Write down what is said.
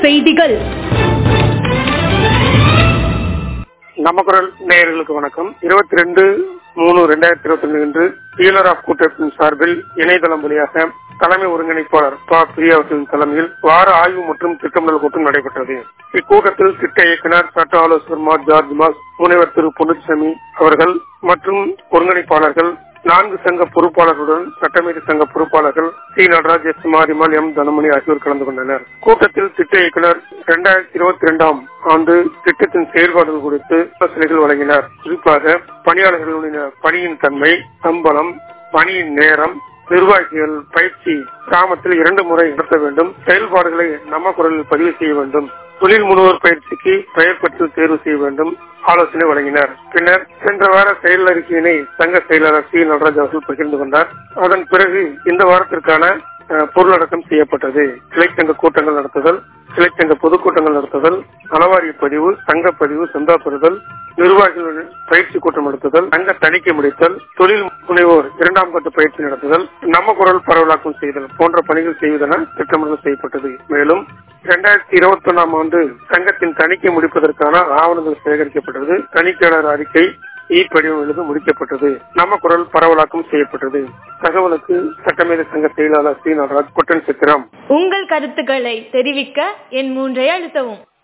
செய்திகள் நமக்குரல் நேயர்களுக்கு வணக்கம் இருபத்தி ரெண்டு மூணு ரெண்டாயிரத்தி இருபத்தி ரெண்டு இன்று டீலர் ஆஃப் கூட்டத்தின் சார்பில் இணையதளம் வழியாக தலைமை ஒருங்கிணைப்பாளர் ப பிரியா அவர்களின் தலைமையில் வார ஆய்வு மற்றும் திட்டமிடல் கூட்டம் நடைபெற்றது இக்கூட்டத்தில் திட்ட இயக்குனர் சட்ட ஆலோசகர் மா ஜார்ஜ் மாஸ் முனைவர் திரு பொன்னுச்சாமி அவர்கள் மற்றும் ஒருங்கிணைப்பாளர்கள் நான்கு சங்க பொறுப்பாளர்களுடன் சட்டமீறி சங்க பொறுப்பாளர்கள் C Natraj S Marimal M Thanamani ஆகியோர் கலந்து கொண்டனர் கூட்டத்தில் திட்ட இயக்குனர் இரண்டாயிரத்தி இருபத்தி இரண்டாம் ஆண்டு திட்டத்தின் செயல்பாடுகள் குறித்து ஆலோசனைகள் வழங்கினார் குறிப்பாக பணியாளர்களுடைய பணியின் தன்மை சம்பளம் பணியின் நேரம் நிர்வாகிகள் பயிற்சி கிராமத்தில் இரண்டு முறை நடத்த வேண்டும் செயல்பாடுகளை நம்ம குரலில் பதிவு செய்ய வேண்டும் தொழில் முனைவோர் பயிற்சிக்கு பெயர் பற்றி தேர்வு செய்ய வேண்டும் ஆலோசனை வழங்கினார் பின்னர் சென்ற வார செயல் அறிக்கையினை சங்க செயலாளர் சி நடராஜ் அவர்கள் பகிர்ந்து கொண்டார் அதன் பிறகு இந்த வாரத்திற்கான அஹ், பொருளடக்கம் செய்யப்பட்டது கிளைச்சங்க கூட்டங்கள் நடத்துதல் கிளைச்சங்க பொதுக்கூட்டங்கள் நடத்துதல் நலவாரிய பதிவு சங்க பதிவு சந்தா பெறுதல் நிர்வாகிகள் பயிற்சி கூட்டம் நடத்துதல் சங்க தணிக்கை முடித்தல் தொழில் முனைவோர் இரண்டாம் கட்ட பயிற்சி நடத்துதல் நம்ம குரல் பரவலாக்கம் செய்தல் போன்ற பணிகள் செய்வதென திட்டமிடல் செய்யப்பட்டது மேலும் இரண்டாயிரத்தி இருபத்தி ஒன்னாம் ஆண்டு சங்கத்தின் தணிக்கை முடிப்பதற்கான ஆவணங்கள் சேகரிக்கப்பட்டது தணிக்கையாளர் அறிக்கை இ படிவம் எழுத முடிக்கப்பட்டது நம்ம குரல் பரவலாக்கம் செய்யப்பட்டது தகவலுக்கு சட்டமேத சங்க செயலாளர் சி நடராஜ் கொட்டன் சித்திரம் உங்கள் கருத்துக்களை தெரிவிக்க என் மூன்றை அழுத்தவும்